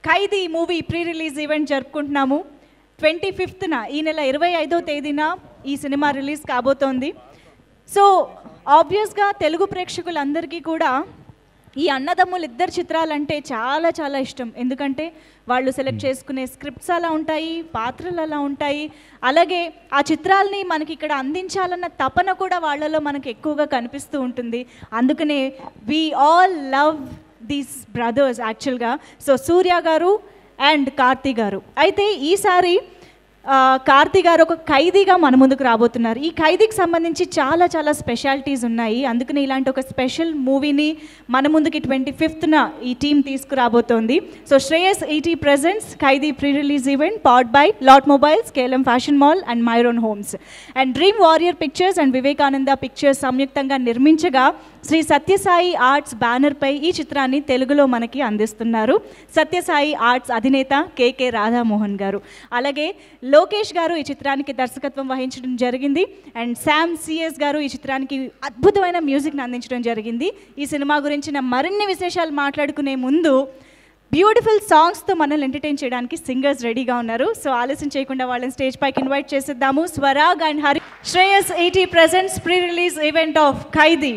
ఖైదీ movie pre release event జరుపుకుంటున్నాము twenty ఫిఫ్త్న ఈ నెల ఇరవై ఐదో తేదీన ఈ సినిమా రిలీజ్ కాబోతోంది సో ఆబ్వియస్గా తెలుగు ప్రేక్షకులందరికీ కూడా ఈ అన్నదమ్ములు ఇద్దరు చిత్రాలంటే చాలా చాలా ఇష్టం ఎందుకంటే వాళ్ళు సెలెక్ట్ చేసుకునే స్క్రిప్ట్స్ అలా ఉంటాయి పాత్రలు అలా ఉంటాయి అలాగే ఆ చిత్రాల్ని మనకి ఇక్కడ అందించాలన్న తపన కూడా వాళ్ళలో మనకి ఎక్కువగా కనిపిస్తూ ఉంటుంది అందుకనే we all love these brothers యాక్చువల్గా సో సూర్య గారు అండ్ కార్తీ గారు అయితే ఈసారి ఆ, కార్తీ గారు ఒక ఖైదీగా మన ముందుకు రాబోతున్నారు ఈ ఖైదీకి సంబంధించి చాలా చాలా స్పెషాలిటీస్ ఉన్నాయి అందుకని ఇలాంటి ఒక స్పెషల్ మూవీని మన ముందుకి ట్వంటీ ఫిఫ్త్న ఈ టీం తీసుకురాబోతోంది so Shreyas ET presents Khaidi pre release event powered by Lot Mobiles KLM Fashion Mall and Mayuran Homes and Dream Warrior Pictures and Vivekananda Pictures సంయుక్తంగా నిర్మించగా శ్రీ సత్యసాయి ఆర్ట్స్ బ్యానర్పై ఈ చిత్రాన్ని తెలుగులో మనకి అందిస్తున్నారు సత్యసాయి ఆర్ట్స్ అధినేత కేకే రాధామోహన్ గారు అలాగే లోకేష్ గారు ఈ చిత్రానికి దర్శకత్వం వహించడం జరిగింది అండ్ శామ్ సిఎస్ గారు ఈ చిత్రానికి అద్భుతమైన మ్యూజిక్ని అందించడం జరిగింది ఈ సినిమా గురించిన మరిన్ని విశేషాలు మాట్లాడుకునే ముందు బ్యూటిఫుల్ సాంగ్స్తో మనల్ని ఎంటర్టైన్ చేయడానికి సింగర్స్ రెడీగా ఉన్నారు సో ఆలస్యం చేయకుండా వాళ్ళని స్టేజ్ పైకి ఇన్వైట్ చేసేద్దాము Swarag and Hari Shreyas ET presents pre release event of Khaidi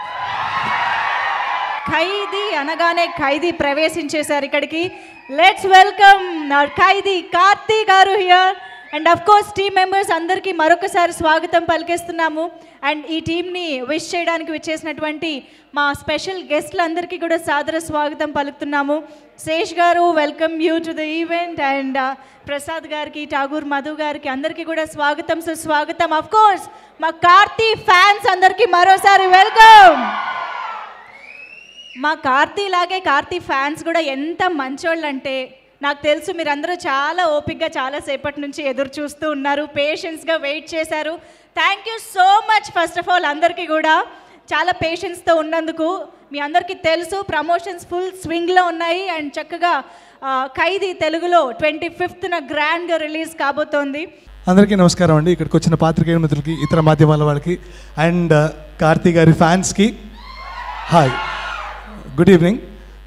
Khaidi అనగానే ఖైదీ ప్రవేశించేశారు ఇక్కడికి let's welcome Khaidi Karthi garu here and of course team members అందరికీ మరొకసారి స్వాగతం పలికేస్తున్నాము అండ్ ఈ టీంని విష్ చేయడానికి విచ్చేసినటువంటి మా స్పెషల్ గెస్ట్లందరికీ కూడా సాదర స్వాగతం పలుకుతున్నాము Sesh garu welcome you to the event and Prasad గారికి ఠాగూర్ మధు గారికి అందరికీ కూడా స్వాగతం సుస్వాగతం అఫ్ కోర్స్ మా కార్తీ ఫ్యాన్స్ అందరికీ మరోసారి వెల్కమ్ మా కార్తీ లాగే కార్తీ ఫ్యాన్స్ కూడా ఎంత మంచోళ్ళు అంటే నాకు తెలుసు మీరందరూ చాలా ఓపిక్గా చాలా సేపటి నుంచి ఎదురు చూస్తూ ఉన్నారు పేషెన్స్గా వెయిట్ చేశారు thank you so much first of all అందరికీ కూడా చాలా పేషెన్స్తో ఉన్నందుకు మీ అందరికీ తెలుసు ప్రమోషన్స్ ఫుల్ స్వింగ్లో ఉన్నాయి అండ్ చక్కగా ఆ, ఖైదీ తెలుగులో ట్వంటీ ఫిఫ్త్న గ్రాండ్గా రిలీజ్ కాబోతోంది అందరికీ నమస్కారం అండి ఇక్కడికి వచ్చిన పాత్రికేయ మిత్రులకి ఇతర మాధ్యమాల వాళ్ళకి అండ్ కార్తీ గారి ఫ్యాన్స్కి హాయ్ గుడ్ ఈవినింగ్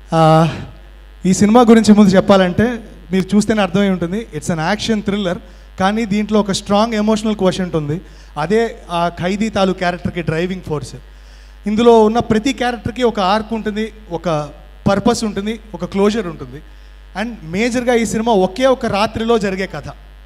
ఈ సినిమా గురించి ముందు చెప్పాలంటే మీరు చూస్తేనే అర్థమై ఉంటుంది ఇట్స్ అన్ యాక్షన్ థ్రిల్లర్ కానీ దీంట్లో ఒక స్ట్రాంగ్ ఎమోషనల్ క్వశ్చన్ ఉంది అదే ఆ ఖైదీ తాలూ క్యారెక్టర్కి డ్రైవింగ్ ఫోర్స్ ఇందులో ఉన్న ప్రతి క్యారెక్టర్కి ఒక ఆర్క్ ఉంటుంది ఒక పర్పస్ ఉంటుంది ఒక క్లోజర్ ఉంటుంది అండ్ మేజర్గా ఈ సినిమా ఒకే ఒక రాత్రిలో జరిగే కథ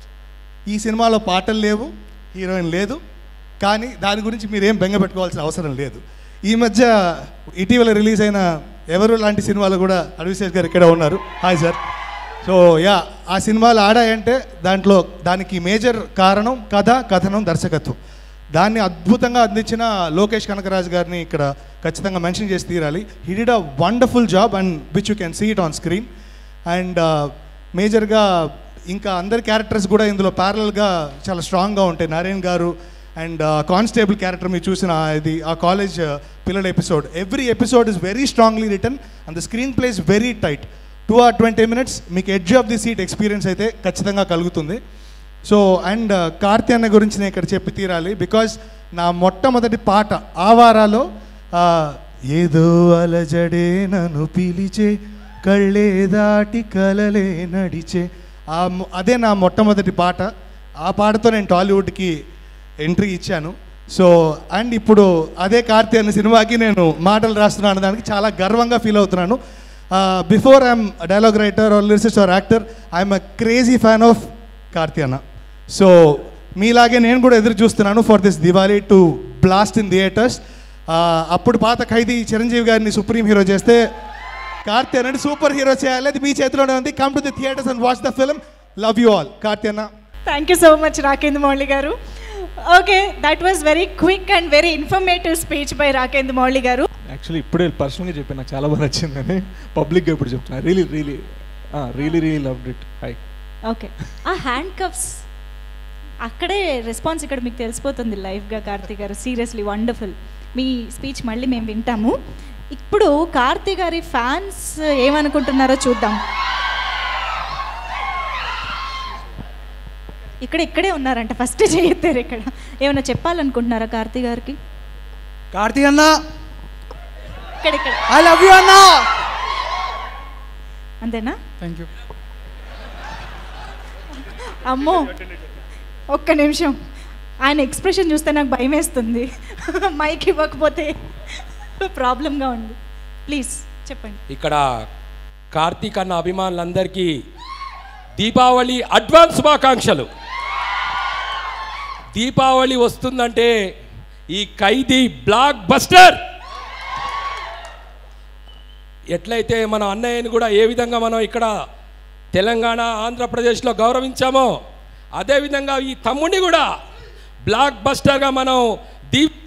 ఈ సినిమాలో పాటలు లేవు హీరోయిన్ లేదు కానీ దాని గురించి మీరేం బెంగ పెట్టుకోవాల్సిన అవసరం లేదు ఈ మధ్య ఇటీవల రిలీజ్ అయిన ఎవరు లాంటి సినిమాలు కూడా అడవిశేష్ గారు ఇక్కడ ఉన్నారు హాయ్ సార్ సో యా ఆ సినిమాలు ఆడాయంటే దాంట్లో దానికి మేజర్ కారణం కథ కథనం దర్శకత్వం దాన్ని అద్భుతంగా అందించిన లోకేష్ కనకరాజు గారిని ఇక్కడ ఖచ్చితంగా మెన్షన్ చేసి తీరాలి he did a wonderful job and which you can see it on screen and మేజర్గా ఇంకా అందరి క్యారెక్టర్స్ కూడా ఇందులో ప్యారలల్గా చాలా స్ట్రాంగ్గా ఉంటాయి నరేన్ గారు అండ్ కానిస్టేబుల్ క్యారెక్టర్ మీరు చూసిన ఇది ఆ కాలేజ్ పిల్లల episode every episode is very strongly return and the screen place very tight two or twenty minutes మీకు edge of the seat experience అయితే ఖచ్చితంగా కలుగుతుంది సో అండ్ కార్తీ అన్న గురించి నేను ఇక్కడ చెప్పి తీరాలి బికాజ్ నా మొట్టమొదటి పాట ఆ వారాలో ఆ, ఏదో అలజడే నన్ను పిలిచే కళ్ళే దాటి కలలే నడిచే ఆ మొ- అదే నా మొట్టమొదటి పాట ఆ పాటతో నేను టాలీవుడ్కి ఎంట్రీ ఇచ్చాను సో అండ్ ఇప్పుడు అదే కార్తీ అనే సినిమాకి నేను మాటలు రాస్తున్నాను దానికి చాలా గర్వంగా ఫీల్ అవుతున్నాను before I'm dialogue writer or lyricist or actor I'm a crazy fan of Karthi అన్న సో మీలాగే నేను కూడా ఎదురు చూస్తున్నాను for this Diwali to blast in theatres అప్పుడు పాత ఖైదీ చిరంజీవి గారిని సుప్రీం హీరో చేస్తే కార్తీ అన్నని సూపర్ హీరో చేయాలి అది మీ చేతిలోనే ఉంది come to the theatres and watch the film love you all Karthi అన్న thank you so much Rakendra Mouli garu okay that was very quick and very informative speech by Rakendra Mouli garu actually ఇప్పుడే పర్సనల్గా చెప్పాను నాకు చాలా బాగా నచ్చిందని పబ్లిక్గా ఇప్పుడు చెప్తున్నా really really really really loved it hi okay ఆ హ్యాండ్ కప్స్ అక్కడే రెస్పాన్స్ ఇక్కడ మీకు తెలిసిపోతుంది లైవ్గా కార్తీ గారు సీరియస్లీ వండర్ఫుల్ మీ స్పీచ్ మళ్ళీ మేము వింటాము ఇప్పుడు కార్తీ గారి ఫ్యాన్స్ ఏమనుకుంటున్నారో చూద్దాం ఇక్కడ ఇక్కడే ఉన్నారంట ఫస్ట్ చేయొద్దారు ఇక్కడ ఏమైనా చెప్పాలనుకుంటున్నారా కార్తీ గారికి కార్తీ అన్న ఇక్కడ ఇక్కడ ఐ లవ్ యూ అన్న అంతేనా థ్యాంక్ యూ అమ్మో ఒక్క నిమిషం ఆయన ఎక్స్ప్రెషన్ చూస్తే నాకు భయం వేస్తుంది మైక్ ఇవ్వకపోతే ప్రాబ్లంగా ఉంది ప్లీజ్ చెప్పండి ఇక్కడ కార్తీక్ అన్న అభిమానులందరికీ దీపావళి అడ్వాన్స్ శుభాకాంక్షలు దీపావళి వస్తుందంటే ఈ ఖైదీ బ్లాక్ బస్టర్ ఎట్లయితే మన అన్నయ్యని కూడా ఏ విధంగా మనం ఇక్కడ తెలంగాణ ఆంధ్రప్రదేశ్లో గౌరవించామో అదేవిధంగా ఈ తమ్ముడిని కూడా బ్లాక్ బస్టర్గా మనం దీప్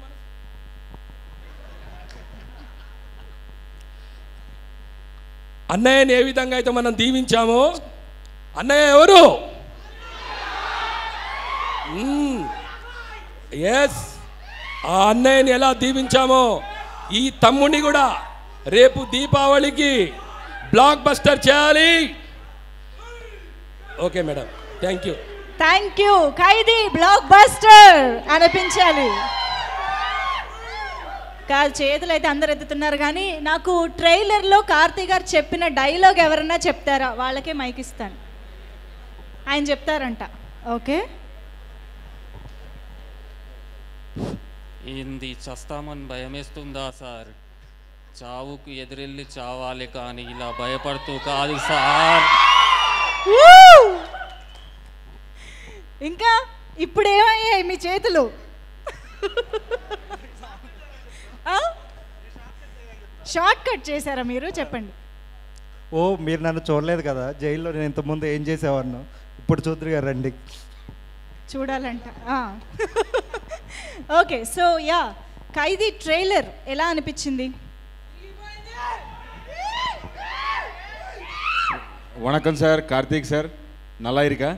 అన్నయ్యని ఏ విధంగా అయితే మనం దీవించామో అన్నయ్య ఎవరు ఎస్ ఆ అన్నయ్యని ఎలా దీవించామో ఈ తమ్ముడిని కూడా రేపు దీపావళికి బ్లాక్ బస్టర్ చేయాలి okay madam thank you thank you Khaidi blockbuster అనిపించాలి కాదు చేతులు అయితే అందరు ఎత్తుతున్నారు కానీ నాకు ట్రైలర్లో కార్తీక్ గారు చెప్పిన డైలాగ్ ఎవరన్నా చెప్తారా వాళ్ళకే మైక్ ఇస్తాను ఆయన చెప్తారంట ఓకే ఏంది చస్తామని భయమేస్తుందా సార్ చావుకు ఎదురెళ్ళి చావాలి కానీ ఇలా భయపడుతూ కాదు సార్ ఇంకా ఇప్పుడు ఏమయ్యాయి మీ చేతులు షార్ట్ కట్ చేశారా మీరు చెప్పండి ఓ మీరు నన్ను చూడలేదు కదా జైల్లో నేను ఇంతకుముందు ఏం చేసేవాడిను ఇప్పుడు చూద్దరు గారు రండి చూడాలంట okay so ya Khaidi trailer ఎలా అనిపించింది வணக்கம் சார் கார்த்திக் సార్ நல்லா இருக்கா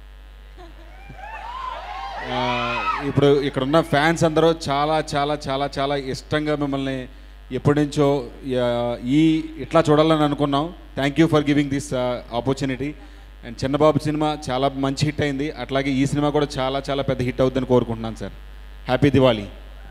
ఆ, ఇప్పుడు ఇక్కడున్న ఫ్యాన్స్ అందరూ చాలా చాలా చాలా చాలా ఇష్టంగా మిమ్మల్ని ఎప్పటి నుంచో ఆ, ఈ ఇట్లా చూడాలని అనుకున్నాం thank you for giving this opportunity and Chinnababu cinema చాలా మంచి హిట్ అయింది అట్లాగే ఈ సినిమా కూడా చాలా చాలా పెద్ద హిట్ అవుతుందని కోరుకుంటున్నాను సార్ హ్యాపీ దివాళీ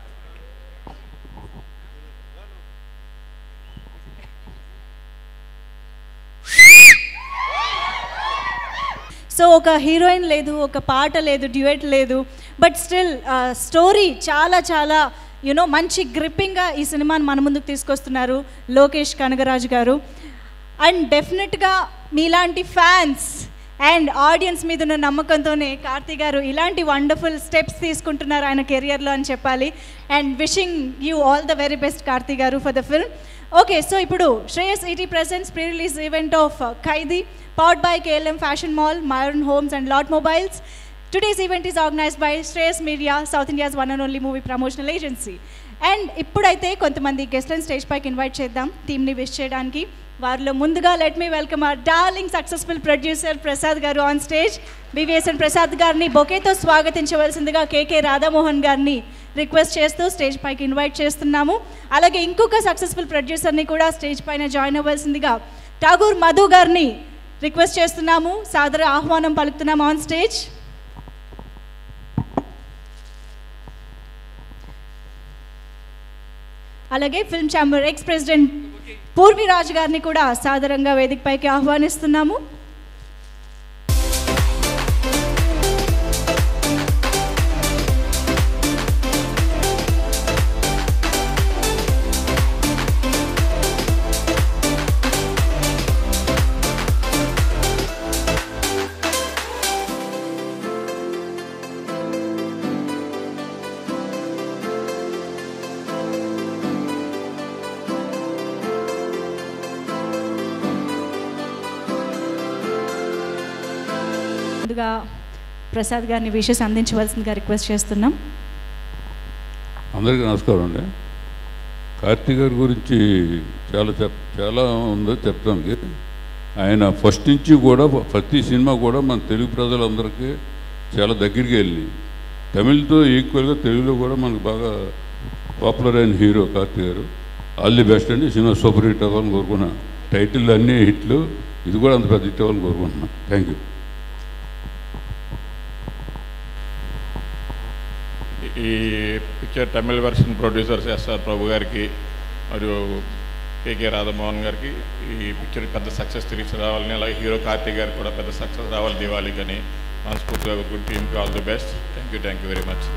సో ఒక హీరోయిన్ లేదు ఒక పాట లేదు డ్యూయట్ లేదు బట్ స్టిల్ స్టోరీ చాలా చాలా యునో మంచి గ్రిప్పింగ్గా ఈ సినిమాని మన ముందుకు తీసుకొస్తున్నారు లోకేష్ కనగరాజు గారు అండ్ డెఫినెట్గా మీలాంటి ఫ్యాన్స్ అండ్ ఆడియన్స్ మీద ఉన్న నమ్మకంతోనే కార్తీ గారు ఇలాంటి వండర్ఫుల్ స్టెప్స్ తీసుకుంటున్నారు ఆయన కెరియర్లో అని చెప్పాలి and wishing you all the very best Karthi garu for the film okay so ఇప్పుడు Shreyas ET presents pre release event of Khaidi powered by KLM Fashion Mall Mayuran Homes and Lot Mobiles today's event is organised by Shreyas Media south India's one and only movie promotional agency and ఇప్పుడైతే కొంతమంది గెస్ట్లను stage పైకి invite చేద్దాం టీమ్ని wish చేయడానికి వారిలో ముందుగా let me welcome our darling successful producer Prasad garu on stage BVSN Prasad గారిని బొకేతో స్వాగతించవలసిందిగా కేకే రాధామోహన్ గారిని రిక్వెస్ట్ చేస్తూ స్టేజ్ పైకి ఇన్వైట్ చేస్తున్నాము అలాగే ఇంకొక సక్సెస్ఫుల్ ప్రొడ్యూసర్ని కూడా స్టేజ్ పైన జాయిన్ అవ్వాల్సిందిగా ఠాగూర్ మధు గారిని రిక్వెస్ట్ చేస్తున్నాము సాదర ఆహ్వానం పలుకుతున్నాము ఆన్ స్టేజ్ అలాగే film chamber ex president Purviraju గారిని కూడా సాదరంగా వేదికపైకి ఆహ్వానిస్తున్నాము ముందుగా ప్రసాద్ గారిని విషెస్ అందించవలసిందిగా రిక్వెస్ట్ చేస్తున్నాం అందరికీ నమస్కారం అండి కార్తీక్ గారి గురించి చాలా చెప్ చాలా ఉందో చెప్తానికి ఆయన ఫస్ట్ నుంచి కూడా ప్రతి సినిమా కూడా మన తెలుగు ప్రజలందరికీ చాలా దగ్గరికి వెళ్ళి తమిళ్తో ఈక్వల్గా తెలుగులో కూడా మనకు బాగా పాపులర్ అయిన hero Karthik garu all the best అండి సినిమా సూపర్ హిట్ అవ్వాలని కోరుకున్నాను టైటిల్ అన్నీ హిట్లు ఇది కూడా అంత పెద్ద హిట్ అవ్వాలని కోరుకుంటున్నాను థ్యాంక్ యూ ఈ picture Tamil version producers SR Prabhu గారికి మరియు కేకే రాధామోహన్ గారికి ఈ పిక్చర్ పెద్ద సక్సెస్ తిరిగి రావాలని అలాగే హీరో కార్తీక్ గారికి కూడా పెద్ద సక్సెస్ రావాలి దివాళీకి అని మనస్ఫూర్తిగా గుడ్ టీమ్కి all the best thank you thank you very much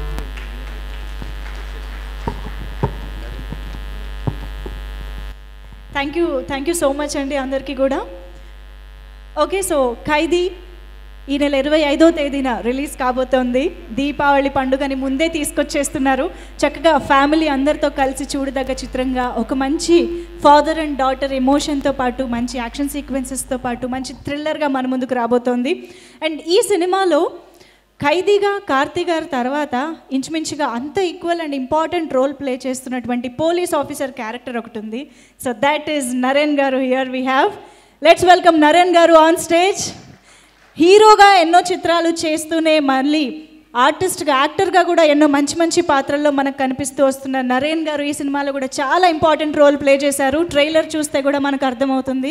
thank you thank you so much అండి అందరికీ కూడా ఓకే సో ఖైదీ ఈ నెల ఇరవై ఐదో తేదీన రిలీజ్ కాబోతోంది దీపావళి పండుగని ముందే తీసుకొచ్చేస్తున్నారు చక్కగా ఫ్యామిలీ అందరితో కలిసి చూడదగ్గ చిత్రంగా ఒక మంచి ఫాదర్ అండ్ డాటర్ ఎమోషన్తో పాటు మంచి యాక్షన్ సీక్వెన్సెస్తో పాటు మంచి థ్రిల్లర్గా మన ముందుకు రాబోతోంది అండ్ ఈ సినిమాలో ఖైదీగా కార్తీ గారి తర్వాత ఇంచుమించుగా అంత equal and important role play చేస్తున్నటువంటి పోలీస్ ఆఫీసర్ క్యారెక్టర్ ఒకటి ఉంది so that is Naren garu here we have let's welcome Naren garu on stage హీరోగా ఎన్నో చిత్రాలు చేస్తూనే మళ్ళీ ఆర్టిస్ట్గా యాక్టర్గా కూడా ఎన్నో మంచి మంచి పాత్రల్లో మనకు కనిపిస్తూ వస్తున్న నరేన్ గారు ఈ సినిమాలో కూడా చాలా ఇంపార్టెంట్ రోల్ ప్లే చేశారు ట్రైలర్ చూస్తే కూడా మనకు అర్థమవుతుంది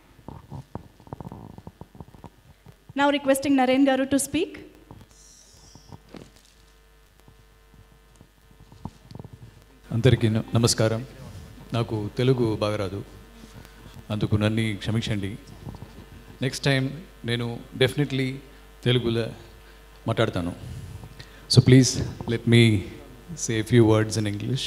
నౌ రిక్వెస్టింగ్ నరేన్ గారు టు స్పీక్ అందరికీ న- నమస్కారం నాకు తెలుగు బాగా రాదు అందుకు నన్ను క్షమించండి నెక్స్ట్ టైం నేను డెఫినెట్లీ తెలుగులో మాట్లాడతాను so please let me say few words in English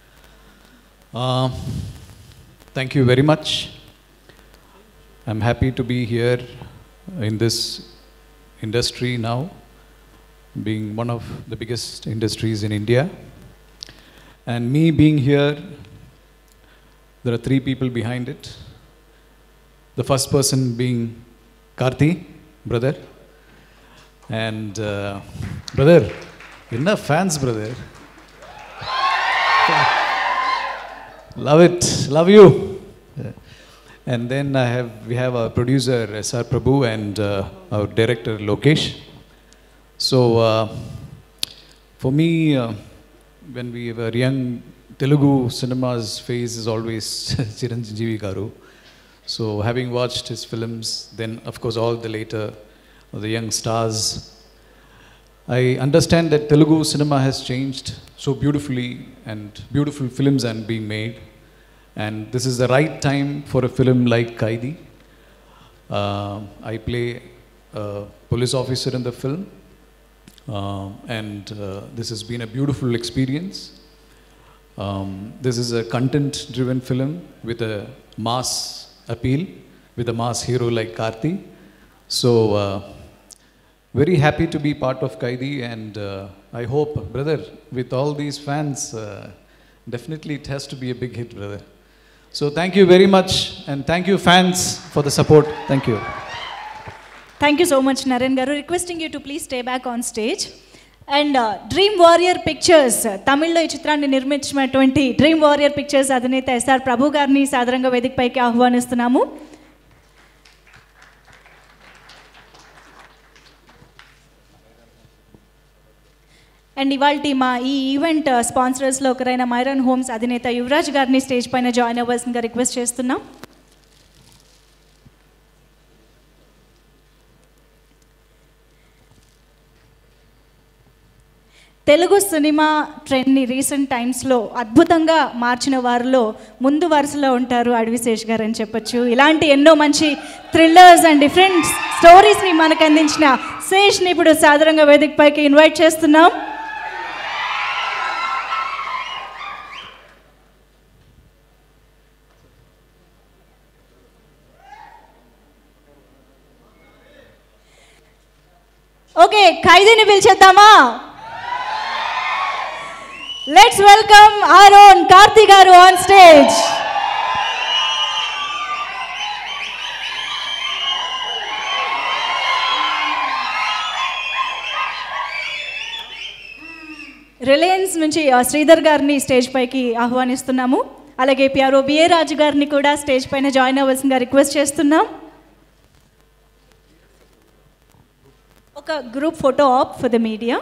thank you very much I'm happy to be here in this industry now being one of the biggest industries in India. And me being here, there are three people behind it. The first person being Karthi, brother. And uh, brother, enough fans, brother. love it, love you. And then I have we have our producer S.R. Prabhu and uh, our director Lokesh. So uh, for me, uh, when we were young, Telugu cinema's face is always Chiranjeevi Garu. So having watched his films, then of course all the later, uh, the young stars, I understand that Telugu cinema has changed so beautifully and beautiful films are being made. And this is the right time for a film like Kaidi. Uh, I play a police officer in the film. Uh, and uh, this has been a beautiful experience. Um, this is a content driven film with a mass appeal, with a mass hero like Karthi. So, uh, very happy to be part of Kaidi, and uh, I hope, brother, with all these fans, uh, definitely it has to be a big hit, brother. So, thank you very much, and thank you, fans, for the support. Thank you. Thank you so much Naren garu requesting you to please stay back on stage and Dream Warrior Pictures తమిళ్లో ఈ చిత్రాన్ని నిర్మించినటువంటి Dream Warrior Pictures అధినేత SR Prabhu గారిని సాదరంగా వేదికపైకి ఆహ్వానిస్తున్నాము and ఇవాళ మా ఈ ఈవెంట్ స్పాన్సరర్స్లో ఒకరైన మైరన్ హోమ్స్ అధినేత యువరాజ్ గారిని స్టేజ్ పైన జాయిన్ అవ్వాల్సిందిగా రిక్వెస్ట్ చేస్తున్నాం తెలుగు సినిమా ట్రెండ్ని రీసెంట్ టైమ్స్లో అద్భుతంగా మార్చిన వారిలో ముందు వరుసలో ఉంటారు అడవిశేష్ గారు అని చెప్పొచ్చు ఇలాంటి ఎన్నో మంచి థ్రిల్లర్స్ అండ్ డిఫరెంట్ స్టోరీస్ని మనకు అందించిన శేష్ని ఇప్పుడు సాధారణంగా వేదికపైకి ఇన్వైట్ చేస్తున్నాం ఓకే ఖైదీని పిలిచేద్దామా let's welcome our own Karthi garu on stage Reliance నుంచి ఆ, శ్రీధర్ గారిని స్టేజ్ పైకి ఆహ్వానిస్తున్నాము అలాగే పిఆర్ఓ బిఏ రాజు గారిని కూడా స్టేజ్ పైన జాయిన్ అవ్వాల్సిందిగా రిక్వెస్ట్ చేస్తున్నాం ఒక group photo op for the media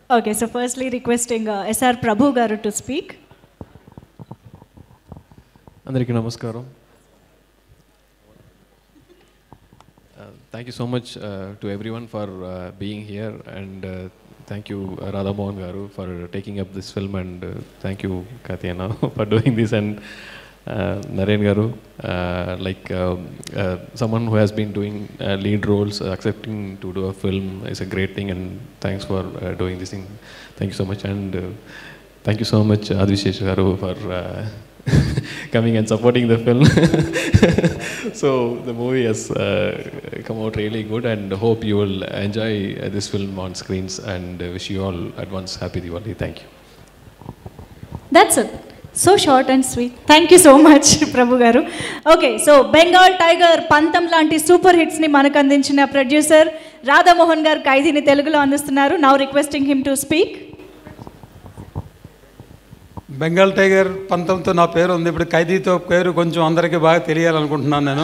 okay so firstly requesting SR Prabhu garu to speak అందరికీ నమస్కారం thank you so much to everyone for being here and thank you Radhamohan garu for taking up this film and thank you కతియన for doing this and Naren garu like someone who has been doing uh, lead roles uh, accepting to do a film is a great thing and thanks for uh, doing this thing thank you so much and uh, thank you so much advishesh garu for uh, coming and supporting the film so the movie has uh, come out really good and hope you will enjoy uh, this film on screens and uh, wish you all advance happy diwali thank you that's it so short and sweet thank you so much Prabhu garu okay so Bengal tiger పంతం లాంటి super హిట్స్ని మనకు అందించిన producer Radha Mohan గారు ఖైదీని తెలుగులో అందిస్తున్నారు now requesting him to speak Bengal Tiger పంతంతో నా పేరు ఉంది ఇప్పుడు ఖైదీతో పేరు కొంచెం అందరికీ బాగా తెలియాలనుకుంటున్నాను నేను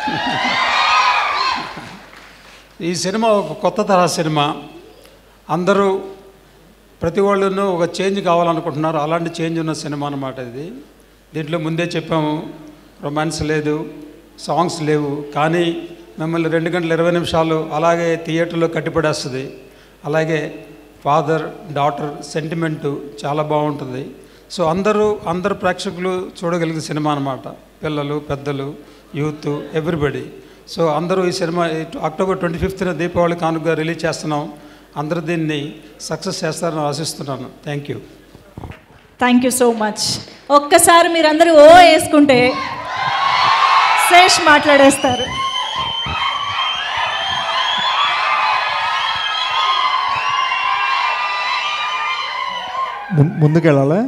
ఈ సినిమా ఒక కొత్త తరహా సినిమా అందరూ ప్రతి వాళ్ళను ఒక చేంజ్ కావాలనుకుంటున్నారు అలాంటి చేంజ్ ఉన్న సినిమా అన్నమాట ఇది దీంట్లో ముందే చెప్పాము రొమాన్స్ లేదు సాంగ్స్ లేవు కానీ మిమ్మల్ని రెండు గంటల ఇరవై నిమిషాలు అలాగే థియేటర్లో కట్టిపడేస్తుంది అలాగే ఫాదర్ డాటర్ సెంటిమెంటు చాలా బాగుంటుంది సో అందరూ అందరు ప్రేక్షకులు చూడగలిగిన సినిమా అనమాట పిల్లలు పెద్దలు యూత్ ఎవ్రీబడి సో అందరూ ఈ సినిమా అక్టోబర్ ట్వంటీ ఫిఫ్త్న దీపావళి కానుకగా రిలీజ్ చేస్తున్నాం అందరూ దీన్ని సక్సెస్ చేస్తారని ఆశిస్తున్నాను thank you thank you so much ఒక్కసారి మీరందరూ ఓ వేసుకుంటే శేష్ మాట్లాడేస్తారు ముం- ముందుకెళ్ళాలా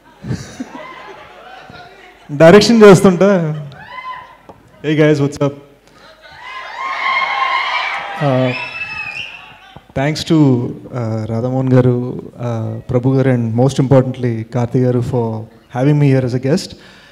డైరెక్షన్ చేస్తుంటా hey guys what's up thanks to Radhamohan garu Prabhu garu and most importantly Karthi garu for having me here as a guest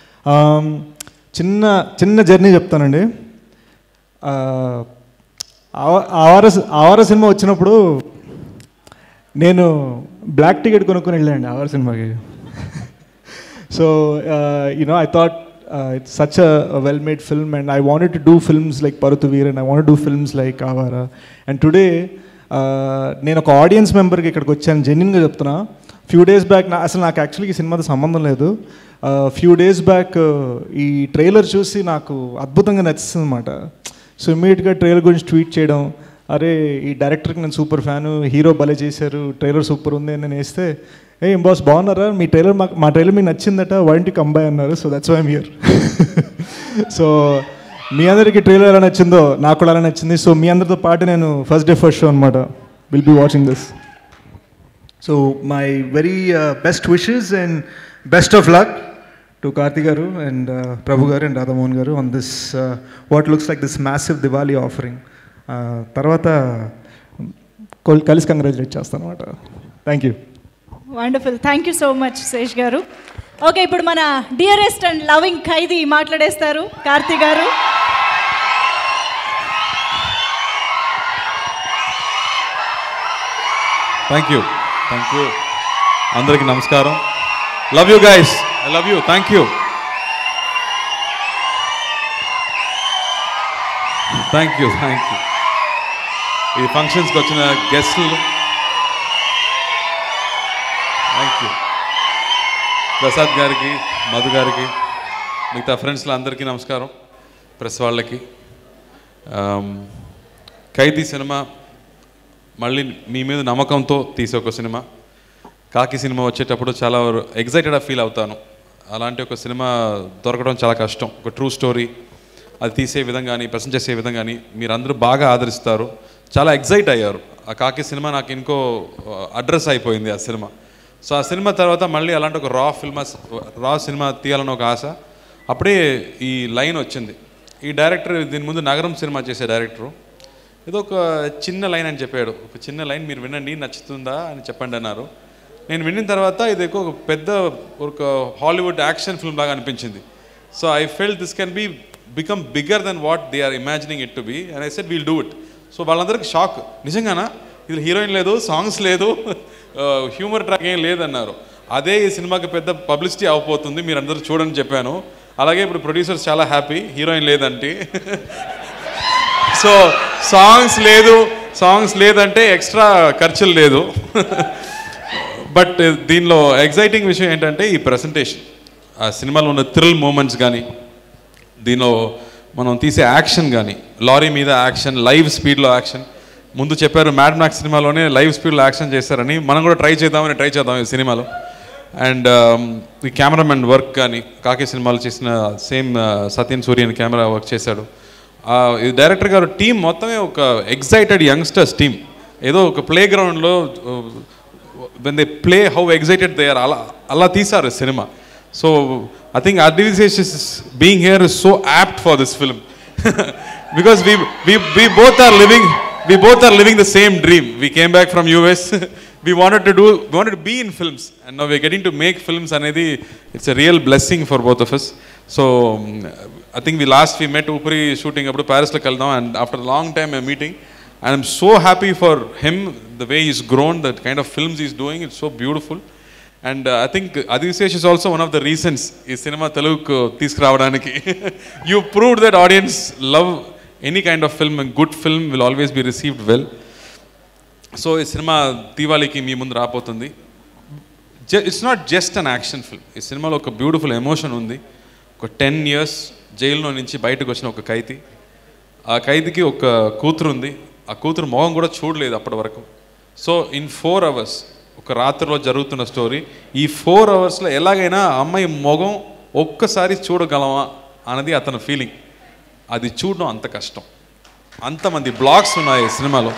చిన్న చిన్న జర్నీ చెప్తానండి Uh, ఆవ- ఆవార ఆవార సినిమా వచ్చినప్పుడు నేను బ్లాక్ టికెట్ కొనుక్కొని వెళ్ళానండి ఆవార సినిమాకి so you know I thought it's such a well made film and I wanted to do films like Paruthiveeran and I want do films like Awara and today నేను ఒక ఆడియన్స్ మెంబర్కి ఇక్కడికి వచ్చాను జెన్యున్గా చెప్తున్నా ఫ్యూ డేస్ బ్యాక్ నా అసలు నాకు యాక్చువల్గా ఈ సినిమాతో సంబంధం లేదు ఫ్యూ డేస్ బ్యాక్ ఈ ట్రైలర్ చూసి నాకు అద్భుతంగా నచ్చింది అనమాట సో ఇమీడియట్గా ట్రైలర్ గురించి ట్వీట్ చేయడం అరే ఈ డైరెక్టర్కి నేను సూపర్ ఫ్యాను హీరో భలే చేశారు ట్రైలర్ సూపర్ ఉంది అని నేను వేస్తే ఏం బాస్ బాగున్నారా మీ ట్రైలర్ మాకు మా ట్రైలర్ మీకు నచ్చిందట వాంటి కంబాయ్ అన్నారు so that's why I'm here so మీ అందరికీ ట్రైలర్ ఎలా నచ్చిందో నాకు కూడా ఎలా నచ్చింది సో మీ అందరితో పాటు నేను ఫస్ట్ డే ఫస్ట్ షో అనమాట will be watching this so my very best wishes and best of luck to Karthi garu and Prabhu garu and Radhamohan garu on this what looks like this massive Diwali offering తర్వాత కొల్- కలిసి కంగ్రాచులేట్ చేస్తాను అనమాట thank you wonderful thank you so much Sesh garu okay ఇప్పుడు మన dearest and loving Khaidi మాట్లాడేస్తారు Karthi garu thank you thank you అందరికీ నమస్కారం love you guys I love you thank you thank you thank you ఈ ఫంక్షన్స్కి వచ్చిన గెస్ట్లు థ్యాంక్ యూ ప్రసాద్ గారికి మధు గారికి మిగతా ఫ్రెండ్స్లో అందరికీ నమస్కారం ప్రెస్ వాళ్ళకి ఆమ్, ఖైదీ సినిమా మళ్ళీ మీ మీద నమ్మకంతో తీసే ఒక సినిమా కాకి సినిమా వచ్చేటప్పుడు చాలా ఎగ్జైటెడ్గా ఫీల్ అవుతాను అలాంటి ఒక సినిమా దొరకడం చాలా కష్టం ఒక ట్రూ స్టోరీ అది తీసే విధంగా కానీ ప్రజెంట్ చేసే విధంగా కానీ మీరందరూ బాగా ఆదరిస్తారు చాలా ఎగ్జైట్ అయ్యారు ఆ కాకి సినిమా నాకు ఇంకో అడ్రస్ అయిపోయింది ఆ సినిమా సో ఆ సినిమా తర్వాత మళ్ళీ అలాంటి ఒక రా ఫిల్మ్ రా సినిమా తీయాలని ఒక ఆశ అప్పుడే ఈ లైన్ వచ్చింది ఈ డైరెక్టర్ దీని ముందు నగరం సినిమా చేసే డైరెక్టరు ఏదో ఒక చిన్న లైన్ అని చెప్పాడు ఒక చిన్న లైన్ మీరు వినండి నచ్చుతుందా అని చెప్పండి అన్నారు నేను విన్న తర్వాత ఇది ఎక్కువ ఒక పెద్ద ఒక హాలీవుడ్ యాక్షన్ ఫిల్మ్ లాగా అనిపించింది so I felt this can be become bigger than what they are imagining it to be and I said we'll do it so వాళ్ళందరికీ షాక్ నిజంగానా ఇది హీరోయిన్ లేదు సాంగ్స్ లేదు హ్యూమర్ ట్రాక్ ఏం లేదన్నారు అదే ఈ సినిమాకి పెద్ద పబ్లిసిటీ అవపోతుంది మీరు అందరూ చూడని చెప్పాను అలాగే ఇప్పుడు ప్రొడ్యూసర్స్ చాలా హ్యాపీ హీరోయిన్ లేదంటే సో సాంగ్స్ లేదు సాంగ్స్ లేదంటే ఎక్స్ట్రా ఖర్చులు లేదు బట్ దీనిలో ఎగ్జైటింగ్ విషయం ఏంటంటే ఈ ప్రజెంటేషన్ ఆ సినిమాలో ఉన్న థ్రిల్ మూమెంట్స్ కానీ దీనిలో మనం తీసే యాక్షన్ కానీ లారీ మీద యాక్షన్ లైవ్ స్పీడ్లో యాక్షన్ ముందు చెప్పారు మ్యాడ్ మ్యాక్స్ సినిమాలోనే లైవ్ స్పీడ్లో యాక్షన్ చేశారని మనం కూడా ట్రై చేద్దామని ట్రై చేద్దాం ఈ సినిమాలో అండ్ ఈ కెమెరామెన్ వర్క్ కానీ కాకి సినిమాలో చేసిన same Sathyan Sooryan camera work చేశాడు ఆ, ఈ డైరెక్టర్ గారు టీం మొత్తమే ఒక ఎగ్జైటెడ్ యంగ్స్టర్స్ టీం ఏదో ఒక ప్లే గ్రౌండ్లో when they play how excited they are అలా అలా తీశారు cinema so I think అడ్విసేషస్ being here is so apt for this film because we we we both are living we both are living the same dream we came back from us we wanted to do we wanted to be in films and now we're getting to make films అనేది it's a real blessing for both of us so um, i think we last we met Oopiri shooting అప్పుడు ప్యారిస్లో వెళ్దాం and after a long time a meeting and i'm so happy for him the way he's grown the kind of films he's doing it's so beautiful and I think అదిశేష్ is also one of the reasons ఈ cinema తెలుగుకు తీసుకురావడానికి you prove that audience love any kind of film good film will always be received well so ఈ cinema దీవాళికి మీ ముందు రాబోతుంది it's not just an action film ఈ సినిమాలో ఒక beautiful emotion ఉంది ఒక టెన్ ఇయర్స్ జైల్లో నుంచి బయటకు వచ్చిన ఒక ఖైదీ ఆ ఖైదీకి ఒక కూతురు ఉంది ఆ కూతురు మొహం కూడా చూడలేదు అప్పటి వరకు సో ఇన్ ఫోర్ అవర్స్ ఒక రాత్రిలో జరుగుతున్న స్టోరీ ఈ ఫోర్ అవర్స్లో ఎలాగైనా ఆ అమ్మాయి మొగం ఒక్కసారి చూడగలమా అన్నది అతని ఫీలింగ్ అది చూడడం అంత కష్టం అంతమంది బ్లాగ్స్ ఉన్నాయి ఈ సినిమాలో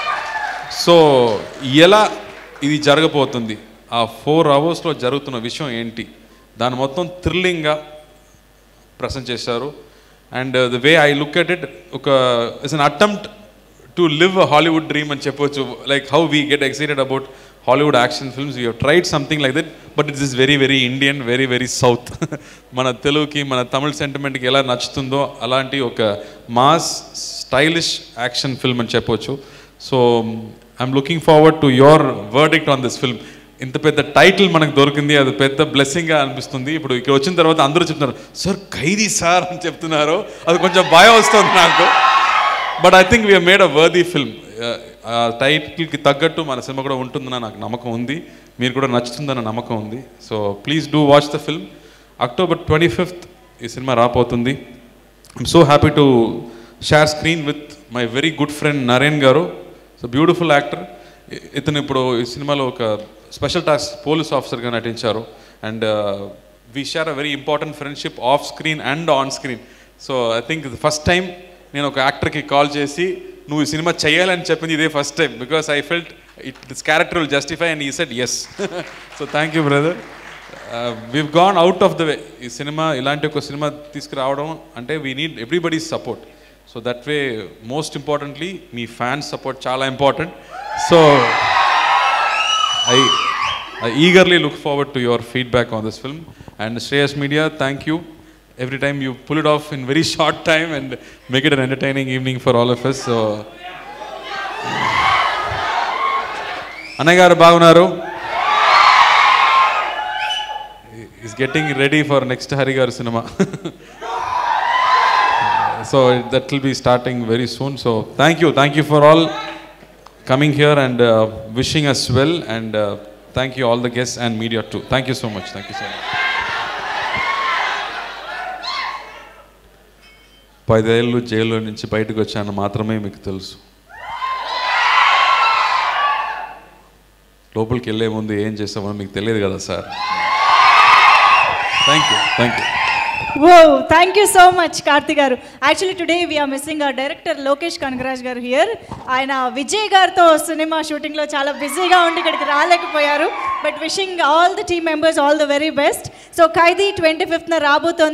సో ఎలా ఇది జరగబోతుంది ఆ ఫోర్ అవర్స్లో జరుగుతున్న విషయం ఏంటి దాని మొత్తం థ్రిల్లింగ్గా ప్రజెంట్ చేశారు and the way I look at it ఒక it's an attempt to live Hollywood dream అని చెప్పొచ్చు like how we get excited about Hollywood action films you tried something like that but it's is very very Indian very very south మన తెలుగుకి మన తమిళ సెంటిమెంట్కి ఎలా నచ్చుతుందో అలాంటి ఒక మాస్ స్టైలిష్ యాక్షన్ ఫిల్మ్ అని చెప్పొచ్చు so I'm looking forward to your verdict on this film ఇంత పెద్ద టైటిల్ మనకు దొరికింది అది పెద్ద బ్లెస్సింగ్గా అనిపిస్తుంది ఇప్పుడు ఇక్కడ వచ్చిన తర్వాత అందరూ చెప్తున్నారు సార్ ఖైదీ సార్ అని చెప్తున్నారు అది కొంచెం భయం వస్తుంది నాకు but I think we're made a worthy film ఆ టైటిల్కి తగ్గట్టు మన సినిమా కూడా ఉంటుందని నాకు నమ్మకం ఉంది మీరు కూడా నచ్చుతుందన్న నమ్మకం ఉంది so please do watch the film October twenty fifth ఈ సినిమా రాబోతుంది I'm so happy to share screen with my very good friend Naren garu so beautiful actor ఇతను ఇప్పుడు ఈ సినిమాలో ఒక స్పెషల్ టాస్క్ పోలీస్ ఆఫీసర్గా నటించారు and we share a very important friendship off screen and on screen so I think first time నేను ఒక యాక్టర్కి call చేసి నువ్వు ఈ సినిమా చేయాలని చెప్పింది ఇదే first time because I felt it this character will justify and ఈ set yes so thank you brother we've gone out of the way ఈ సినిమా ఇలాంటి ఒక సినిమా తీసుకురావడం అంటే we need everybody support so that way most importantly మీ fans support చాలా important so I I eagerly look forward to your feedback on this film and Shreyas media thank you every time you pull it off in very short time and make it an entertaining evening for all of us. So, అన్నయ్య గారు బాగున్నారు is getting ready for next Hari garu సినిమా so that will be starting very soon so thank you thank you for all coming here and wishing us well and thank you all the guest and media to thank you so much thank you so much పదేళ్ళు జైల్లో నుంచి బయటకు వచ్చాను మాత్రమే మీకు తెలుసు లోపలికి వెళ్ళే ముందు ఏం చేస్తామో మీకు తెలియదు కదా sir thank you thank you oh thank you so much Karthi garu actually today we're missing ఆ డైరెక్టర్ లోకేష్ కనగరాజ్ గారు హియర్ ఆయన విజయ్ గారితో సినిమా షూటింగ్లో చాలా బిజీగా ఉండి ఇక్కడికి రాలేకపోయారు but wishing all the team members all the very best so Khaidi twenty ఫిఫ్త్న రాబోతోంది